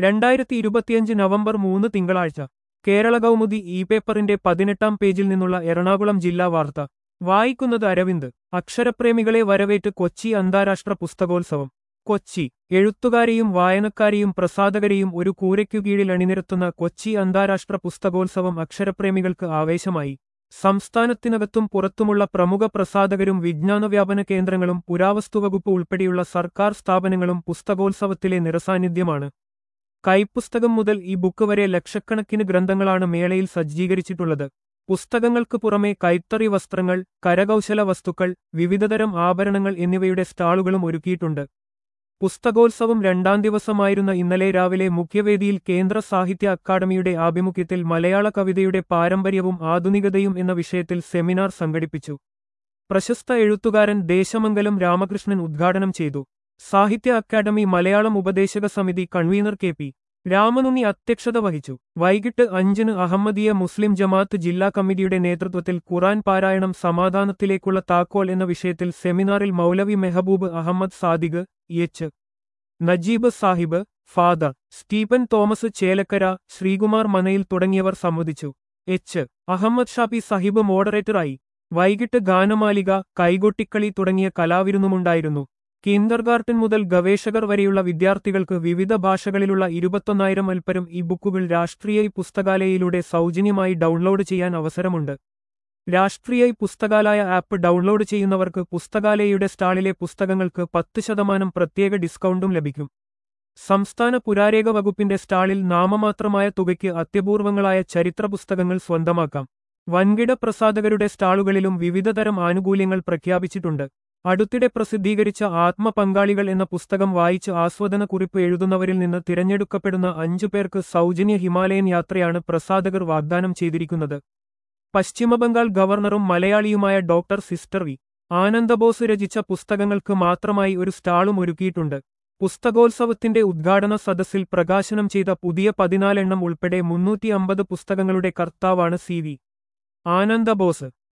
രണ്ടായിരത്തി ഇരുപത്തിയഞ്ച് നവംബർ മൂന്ന് തിങ്കളാഴ്ച കേരള കൗമുദി ഇ പേപ്പറിന്റെ പതിനെട്ടാം പേജിൽ നിന്നുള്ള എറണാകുളം ജില്ലാ വാർത്ത വായിക്കുന്നത് അരവിന്ദ് അക്ഷരപ്രേമികളെ വരവേറ്റ് കൊച്ചി അന്താരാഷ്ട്ര പുസ്തകോത്സവം കൊച്ചി എഴുത്തുകാരെയും വായനക്കാരെയും പ്രസാധകരെയും ഒരു കൂരയ്ക്കു കീഴിൽ അണിനിരത്തുന്ന കൊച്ചി അന്താരാഷ്ട്ര പുസ്തകോത്സവം അക്ഷരപ്രേമികൾക്ക് ആവേശമായി സംസ്ഥാനത്തിനകത്തും പുറത്തുമുള്ള പ്രമുഖ പ്രസാധകരും വിജ്ഞാന വ്യാപന കേന്ദ്രങ്ങളും പുരാവസ്തുവകുപ്പ് ഉൾപ്പെടെയുള്ള സർക്കാർ സ്ഥാപനങ്ങളും പുസ്തകോത്സവത്തിലെ നിറസാന്നിധ്യമാണ് കൈപ്പുസ്തകം മുതൽ ഈ ബുക്ക് വരെ ലക്ഷക്കണക്കിന് ഗ്രന്ഥങ്ങളാണ് മേളയിൽ സജ്ജീകരിച്ചിട്ടുള്ളത് പുസ്തകങ്ങൾക്ക് പുറമെ കൈത്തറി വസ്ത്രങ്ങൾ കരകൗശല വസ്തുക്കൾ വിവിധതരം ആഭരണങ്ങൾ എന്നിവയുടെ സ്റ്റാളുകളും ഒരുക്കിയിട്ടുണ്ട് പുസ്തകോത്സവം രണ്ടാം ദിവസമായിരുന്ന ഇന്നലെ രാവിലെ മുഖ്യവേദിയിൽ കേന്ദ്ര സാഹിത്യ അക്കാദമിയുടെ ആഭിമുഖ്യത്തിൽ മലയാള കവിതയുടെ പാരമ്പര്യവും ആധുനികതയും എന്ന വിഷയത്തിൽ സെമിനാർ സംഘടിപ്പിച്ചു പ്രശസ്ത എഴുത്തുകാരൻ ദേശമംഗലം രാമകൃഷ്ണൻ ഉദ്ഘാടനം ചെയ്തു സാഹിത്യ അക്കാദമി മലയാളം ഉപദേശക സമിതി കൺവീനർ കെ പി രാമനുണ്ണി അധ്യക്ഷത വഹിച്ചു വൈകിട്ട് അഞ്ചിന് അഹമ്മദിയ മുസ്ലിം ജമാഅത്ത് ജില്ലാ കമ്മിറ്റിയുടെ നേതൃത്വത്തിൽ ഖുറാൻ പാരായണം സമാധാനത്തിലേക്കുള്ള താക്കോൽ എന്ന വിഷയത്തിൽ സെമിനാറിൽ Maulavi Mehboob Ahmed Sadiq H Najeeb Sahib father Stephen Thomas Chelakkara Sreekumar Manayil തുടങ്ങിയവർ സംവദിച്ചു എച്ച് അഹമ്മദ് ഷാഫി സാഹിബ് മോഡറേറ്ററായി വൈകിട്ട് ഗാനമാലിക കൈകൊട്ടിക്കളി തുടങ്ങിയ കലാവിരുന്നുമുണ്ടായിരുന്നു കിൻഡർഗാർട്ടൻ മുതൽ ഗവേഷകർ വരെയുള്ള വിദ്യാർത്ഥികൾക്ക് വിവിധ ഭാഷകളിലുള്ള ഇരുപത്തൊന്നായിരം അൽപ്പരം ഈ ബുക്കുകൾ രാഷ്ട്രീയ പുസ്തകാലയയിലൂടെ സൗജന്യമായി ഡൗൺലോഡ് ചെയ്യാൻ അവസരമുണ്ട് രാഷ്ട്രീയ പുസ്തകാലയ ആപ്പ് ഡൗൺലോഡ് ചെയ്യുന്നവർക്ക് പുസ്തകാലയയുടെ സ്റ്റാളിലെ പുസ്തകങ്ങൾക്ക് പത്ത് ശതമാനം പ്രത്യേക ഡിസ്കൗണ്ടും ലഭിക്കും സംസ്ഥാന പുരാരേഖ വകുപ്പിന്റെ സ്റ്റാളിൽ നാമമാത്രമായ തുകയ്ക്ക് അത്യപൂർവങ്ങളായ ചരിത്ര പുസ്തകങ്ങൾ സ്വന്തമാക്കാം വൻകിട പ്രസാധകരുടെ സ്റ്റാളുകളിലും വിവിധതരം ആനുകൂല്യങ്ങൾ പ്രഖ്യാപിച്ചിട്ടുണ്ട് അടുത്തിടെ പ്രസിദ്ധീകരിച്ച ആത്മപങ്കാളികൾ എന്ന പുസ്തകം വായിച്ച് ആസ്വാദന കുറിപ്പ് എഴുതുന്നവരിൽ നിന്ന് തിരഞ്ഞെടുക്കപ്പെടുന്ന അഞ്ചു പേർക്ക് സൗജന്യ ഹിമാലയൻ യാത്രയാണ് പ്രസാധകർ വാഗ്ദാനം ചെയ്തിരിക്കുന്നത് പശ്ചിമബംഗാൾ ഗവർണറും മലയാളിയുമായ ഡോക്ടർ സിസ്റ്റർ വി ആനന്ദബോസ് രചിച്ച പുസ്തകങ്ങൾക്ക് മാത്രമായി ഒരു സ്റ്റാളും ഒരുക്കിയിട്ടുണ്ട് പുസ്തകോത്സവത്തിന്റെ ഉദ്ഘാടന സദസ്സിൽ പ്രകാശനം ചെയ്ത പുതിയ പതിനാലെണ്ണം ഉൾപ്പെടെ മുന്നൂറ്റി അമ്പത് പുസ്തകങ്ങളുടെ കർത്താവാണ് സി വി ആനന്ദബോസ്